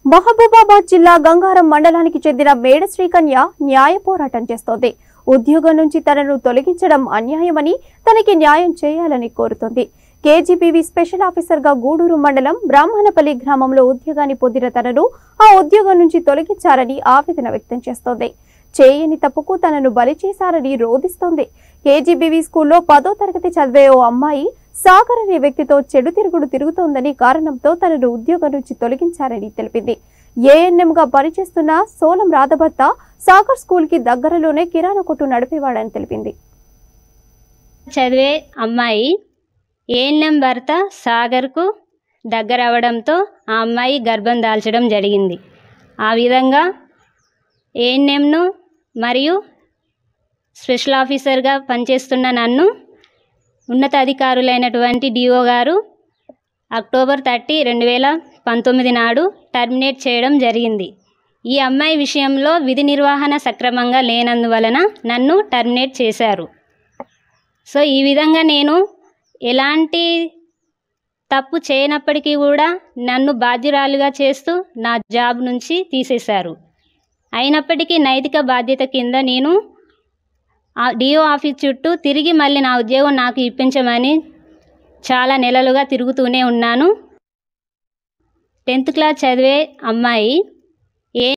మహబూబాబాద్ జిల్లా గంగారం మండలానికి చెందిన మేడ శ్రీకన్య న్యాయ పోరాటం చేస్తోంది ఉద్యోగం నుంచి తనను తొలగించడం అన్యాయమని తనకి న్యాయం చేయాలని కోరుతోంది కేజీబీవీ స్పెషల్ ఆఫీసర్ గా గూడూరు మండలం బ్రాహ్మణపల్లి గ్రామంలో ఉద్యోగాన్ని పొందిన తనను ఆ ఉద్యోగం నుంచి తొలగించారని ఆవేదన వ్యక్తం చేస్తోంది చేయని తప్పుకు తనను బలి చేశారని రోధిస్తోంది కేజీబీవీ స్కూల్లో పదో తరగతి చదివే ఓ అమ్మాయి సాగర్ అనే వ్యక్తితో చెడు తిరుగుడు తిరుగుతోందని కారణంతో తనను ఉద్యోగం నుంచి తొలగించారని తెలిపింది ఏఎన్ఎం గా పనిచేస్తున్న సోలం రాధభర్త సాగర్ స్కూల్ కి దగ్గరలోనే కిరాణా కొట్టు నడిపేవాడని తెలిపింది చదివే అమ్మాయి ఏఎన్ఎం భర్త సాగర్కు దగ్గర అవడంతో ఆ అమ్మాయి గర్భం దాల్చడం జరిగింది ఆ విధంగా ఏఎన్ఎంను మరియు స్పెషల్ ఆఫీసర్గా పనిచేస్తున్న నన్ను ఉన్నతాధికారులైనటువంటి డిఓ గారు అక్టోబర్ థర్టీ రెండు వేల పంతొమ్మిది నాడు టర్మినేట్ చేయడం జరిగింది ఈ అమ్మాయి విషయంలో విధి నిర్వహణ సక్రమంగా లేనందువలన నన్ను టర్మినేట్ చేశారు సో ఈ విధంగా నేను ఎలాంటి తప్పు చేయనప్పటికీ కూడా నన్ను బాధ్యురాలుగా చేస్తూ నా జాబ్ నుంచి తీసేశారు అయినప్పటికీ నైతిక బాధ్యత కింద నేను ఆ డిఓ ఆఫీస్ చుట్టూ తిరిగి మళ్ళీ నా ఉద్యోగం నాకు ఇప్పించమని చాలా నెలలుగా తిరుగుతూనే ఉన్నాను టెన్త్ క్లాస్ చదివే అమ్మాయి